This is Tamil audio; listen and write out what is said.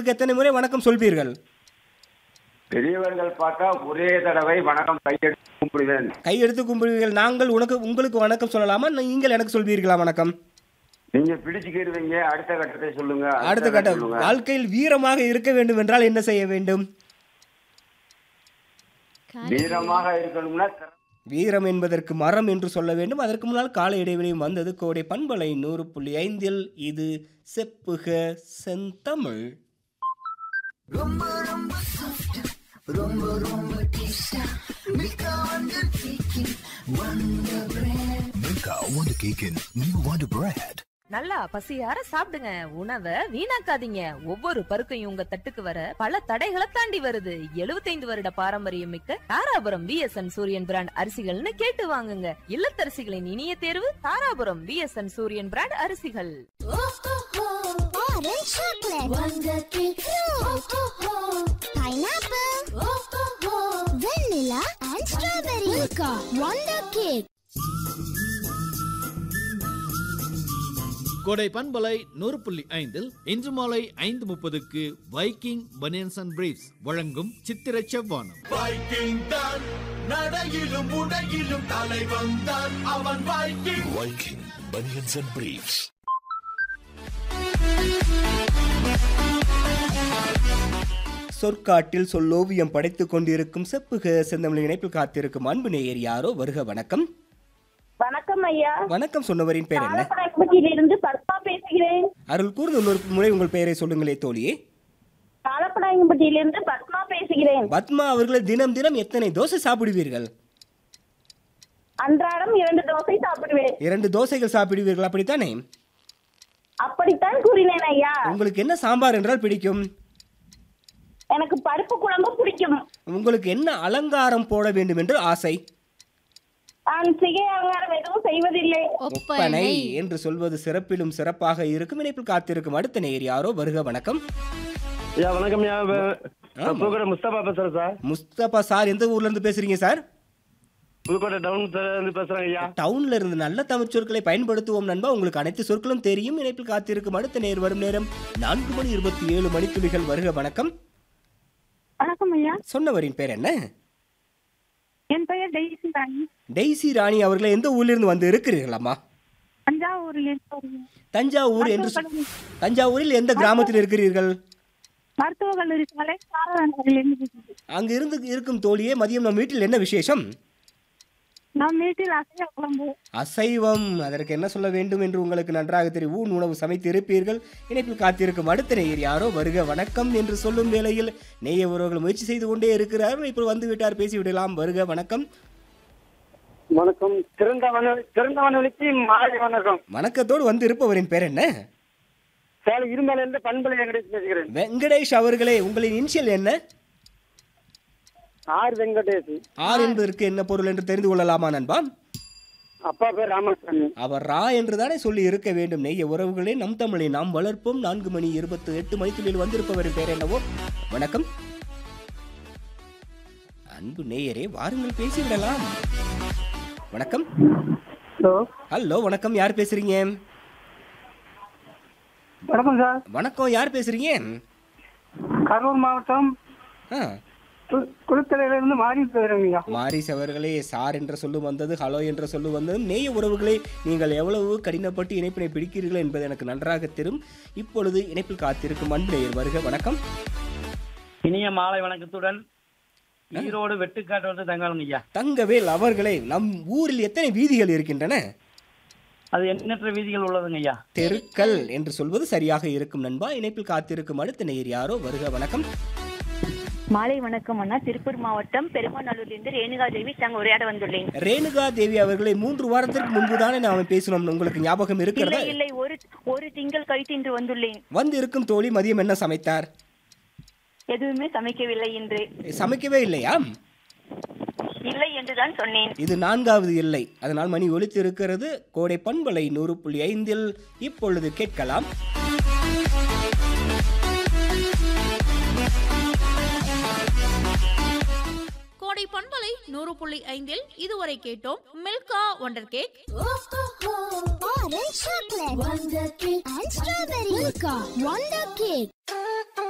பெரியவர்களுக்கு எத்தனை முறை வணக்கம் சொல்வீர்கள் பெரியவர்கள் பார்த்தா ஒரே தடவை வணக்கம் கையெடுத்து கும்பிடுவேன் கையெடுத்து கும்பிடுவீர்கள் நாங்கள் உனக்கு உங்களுக்கு வணக்கம் சொல்லலாமா நீங்கள் எனக்கு சொல்வீர்களா வணக்கம் நீங்க பிடிச்சுக்கிடுவீங்க அடுத்த கட்டத்தை சொல்லுங்க அடுத்த கட்டம் சொல்லுங்க வாழ்க்கையில் வீரமாக இருக்க வேண்டும் என்றால் என்ன செய்ய வேண்டும் வீரமாக இருக்கணும்னா திற- வீரம் என்பதற்கு மரம் என்று சொல்ல வேண்டும் அதற்கு முன்னால் கால இடைவெளியும் வந்தது கோடை பண்பலை நூறு புள்ளி ஐந்தில் இது செப்புக செந்தமிழ் Milka Wonder Cake in New Wonder Bread. நல்லா பசியார சாப்பிடுங்க உணவை வீணாக்காதீங்க ஒவ்வொரு பருக்கையும் உங்க தட்டுக்கு வர பல தடைகளை தாண்டி வருது 75 வருட பாரம்பரியம் மிக்க தாராபுரம் விஎஸ்என் சூரியன் பிராண்ட் அரிசிகள்னு கேட்டு வாங்குங்க இல்லத்தரசிகளின் இனிய தேர்வு தாராபுரம் விஎஸ்என் சூரியன் பிராண்ட் அரிசிகள் Orange chocolate. Wonder cake. Fruit. Pineapple. Vanilla and strawberry. Milka. Wonder cake. கோடை பண்பலை நூறு புள்ளி ஐந்தில் இன்று மாலை ஐந்து முப்பதுக்கு வைக்கிங் பனியன்ஸ் அண்ட் பிரீஃப்ஸ் வழங்கும் சித்திர செவ்வானம் வைக்கிங் தான் நடையிலும் உடையிலும் தலைவன் தான் அவன் Viking Viking Bunions and Briefs. சொற்காட்டில் சொல்லோவியம் படைத்துக் கொண்டிருக்கும் செப்புக செந்தமிழ் இணைப்பில் காத்திருக்கும் அன்பு நேயர் யாரோ வருக வணக்கம் வணக்கம் ஐயா வணக்கம் சொன்னவரின் பெயர் என்ன காலப்படாயம்பட்டியிலிருந்து பத்மா பேசுகிறேன் அருள் கூர்ந்து இன்னொரு முறை உங்கள் பெயரை சொல்லுங்களே தோழியே காலப்படாயம்பட்டியிலிருந்து பத்மா பேசுகிறேன் பத்மா அவர்களை தினம் தினம் எத்தனை தோசை சாப்பிடுவீர்கள் அன்றாடம் இரண்டு தோசை சாப்பிடுவேன் இரண்டு தோசைகள் சாப்பிடுவீர்கள் அப்படித்தானே அப்படித்தான் கூறினேன் ஐயா உங்களுக்கு என்ன சாம்பார் என்றால் பிடிக்கும் எனக்கு பருப்பு குழம்பு பிடிக்கும் உங்களுக்கு என்ன அலங்காரம் போட வேண்டும் என்று ஆசை நான் சிகை அலங்காரம் எதுவும் செய்வதில்லை ஒப்பனை என்று சொல்வது சிறப்பிலும் சிறப்பாக இருக்கும் இணைப்பில் காத்திருக்கும் அடுத்த நேயர் யாரோ வருக வணக்கம் ஐயா வணக்கம் ஐயா ஆமா. புதுக்கோட்டை முஸ்தபா பேசுறேன் சார் முஸ்தபா சார் எந்த ஊர்ல இருந்து பேசுறீங்க சார் புதுக்கோட்டை டவுன் இருந்து பேசுறேன் ஐயா டவுன்ல இருந்து நல்ல தமிழ் சொற்களை பயன்படுத்துவோம் நண்பா உங்களுக்கு அனைத்து சொற்களும் தெரியும் இணைப்பில் காத்திருக்கும் அடுத்த நேர் வரும் நேரம் நான்கு மணி இருபத்தி ஏழு மணித்துளிகள் வருக வணக்கம் வணக்கம் ஐயா சொன்னவரின் பேர் என்ன என் பெயர் டெய்ஸி ராணி டெய்சி ராணி அவர்களை எந்த ஊர்ல இருந்து வந்து இருக்கிறீர்களாம்மா தஞ்சாவூரில் தஞ்சாவூர் என்று சொ- தஞ்சாவூரில் எந்த கிராமத்தில் இருக்கிறீர்கள் மருத்துவ கல்லூரி சாலை சாரதானூரிலிருந்து அங்கு இருந்து இருக்கும் தோழியே மதியம் நம் வீட்டில் என்ன விசேஷம் நம் வீட்டில் அசைவ குழம்பு அசைவம் அதற்கு என்ன சொல்ல வேண்டும் என்று உங்களுக்கு நன்றாக தெரியும் ஊன் உணவு சமைத்து இருப்பீர்கள் இணைப்பில் காத்திருக்கும் அடுத்த நேயர் யாரோ வருக வணக்கம் என்று சொல்லும் வேளையில் நேய உறவுகள் முயற்சி செய்து கொண்டே இருக்கிறார்கள் இப்போ வந்து விட்டார் பேசிவிடலாம் வருக வணக்கம் வணக்கம் திறந்தவன திறந்தவனொலிக்கு மாலை வணக்கம் வணக்கத்தோடு வந்து இருப்பவரின் பேர் என்ன சேலம் இருமலையில இருந்து பண்பலை வெங்கடேஷ் பேசுகிறேன் வெங்கடேஷ் அவர்களே உங்களின் இனிஷியல் என்ன ஆர் வெங்கடேஷ் ஆர் என்பதற்கு என்ன பொருள் என்று தெரிந்து கொள்ளலாமா நண்பா அப்பா பேர் ராமசாமி அவர் ரா என்று தானே சொல்லி இருக்க வேண்டும் நெய்ய உறவுகளே நம் தமிழை நாம் வளர்ப்போம் நான்கு மணி இருபத்தி எட்டு மணித்துளில் வந்திருப்பவரின் பேர் என்னவோ வணக்கம் அன்பு நேயரே வாருங்கள் பேசிவிடலாம் வணக்கம் ஹலோ ஹலோ வணக்கம் யார் பேசுறீங்க வணக்கம் சார் வணக்கம் யார் பேசுறீங்க கரூர் மாவட்டம் ஆ குளித்தலையில இருந்து மாறி பேசுறேங்க ஐயா மாரிஸ் அவர்களே சார் என்ற சொல்லு வந்தது ஹலோ என்ற சொல்லு வந்தது நேய உறவுகளே நீங்கள் எவ்வளவு கடினப்பட்டு இணைப்பினை பிடிக்கிறீர்கள் என்பது எனக்கு நன்றாக தெரியும் இப்பொழுது இணைப்பில் காத்திருக்கும் அன்பு நேயர் வருக வணக்கம் இனிய மாலை வணக்கத்துடன் ஈரோடு வெட்டுக்காட்டு வந்து தங்காலம் ஐயா தங்கவேல் அவர்களே நம் ஊரில் எத்தனை வீதிகள் இருக்கின்றன அது எண்ணற்ற வீதிகள் உள்ளதுங்க ஐயா தெருக்கள் என்று சொல்வது சரியாக இருக்கும் நண்பா இணைப்பில் காத்திருக்கும் அடுத்த நேயர் யாரோ வருக வணக்கம் மாலை வணக்கம் அண்ணா திருப்பூர் மாவட்டம் பெருமாநல்லூர்லேருந்து ரேணுகா தேவி தாங்க உரையாட வந்துள்ளேன் ரேணுகா தேவி அவர்களை மூன்று வாரத்திற்கு முன்பு தானே நாம பேசினோம் உங்களுக்கு ஞாபகம் இல்லை இருக்கிறதா இல்லை ஒரு ஒரு திங்கள் கழித்து இன்று வந்துள்ளேன் வந்து இருக்கும் தோழி மதியம் என்ன சமைத்தார் எதுவுமே சமைக்கவில்லை என்று சமைக்கவே இல்லையா இல்லை என்றுதான் சொன்னேன் இது நான்காவது இல்லை அதனால் மணி ஒலித்து இருக்கிறது கோடை பண்பலை நூறு புள்ளி ஐந்தில் இப்பொழுது கேட்கலாம் கோடை பண்பலை நூறு புள்ளி ஐந்தில் இதுவரை கேட்டோம் Milka wonder cake Orange chocolate. Wonder cake and strawberry. Milka. Wonder cake.